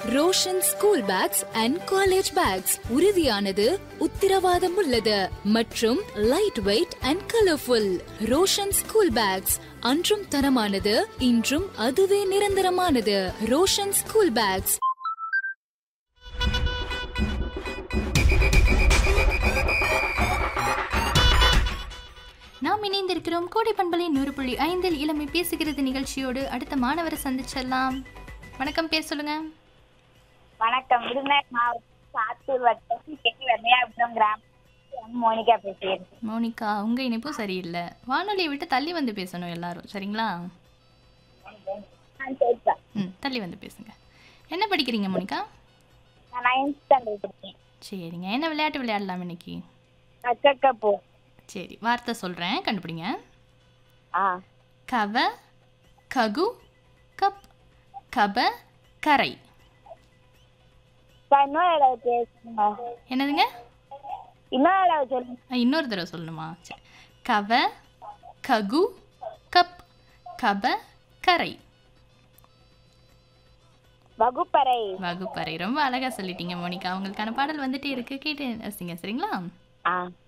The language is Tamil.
Roshan school bags and college bags உறுதியானது உத்தரவாதம் உள்ளது மற்றும் light weight and colourful Roshan school bags அன்றும் தரமானது இன்றும் அதுவே நிரந்தரமானது ரோஷன் ஸ்கூல் பேக்ஸ் நாம் இணைந்திருக்கிறோம் கோடை பண்பலை நூறு புள்ளி ஐந்தில் இளமை பேசுகிறது நிகழ்ச்சியோடு அடுத்த மாணவரை சந்திச்சிடலாம் வணக்கம் பேர் சொல்லுங்க வணக்கம் விருதுநகர் மாவட்டம் சாத்தூர் வட்டம் கே வெள்ளையாபுரம் கிராமம் மோனிகா பேசுகிறேன் மோனிகா உங்க இணைப்பும் சரியில்லை வானொலியை விட்டு தள்ளி வந்து பேசணும் எல்லாரும் சரிங்களா ஆ சரிப்பா ம் தள்ளி வந்து பேசுங்க என்ன படிக்கிறீங்க மோனிகா நான் நைன்த் ஸ்டாண்டர்ட் இருக்கேன் சரிங்க என்ன விளையாட்டு விளையாடலாம் இன்னைக்கு அக்கா போ சரி வார்த்தை சொல்கிறேன் கண்டுபிடிங்க ஆ கவ ககு கப் கப கரை சார் இன்னொரு இடம் பேசுங்க என்னதுங்க இன்னொரு இடம் சொல்லுங்க ஆ, இன்னொரு தடவை சொல்லணுமா சரி கவ ககு கப் கப கரை வகுப்பறை வகுப்பறை ரொம்ப அழகா சொல்லிட்டீங்க மோனிகா உங்களுக்கான பாடல் வந்துட்டே இருக்கு கேட்டு ரசிங்க சரிங்களா ஆ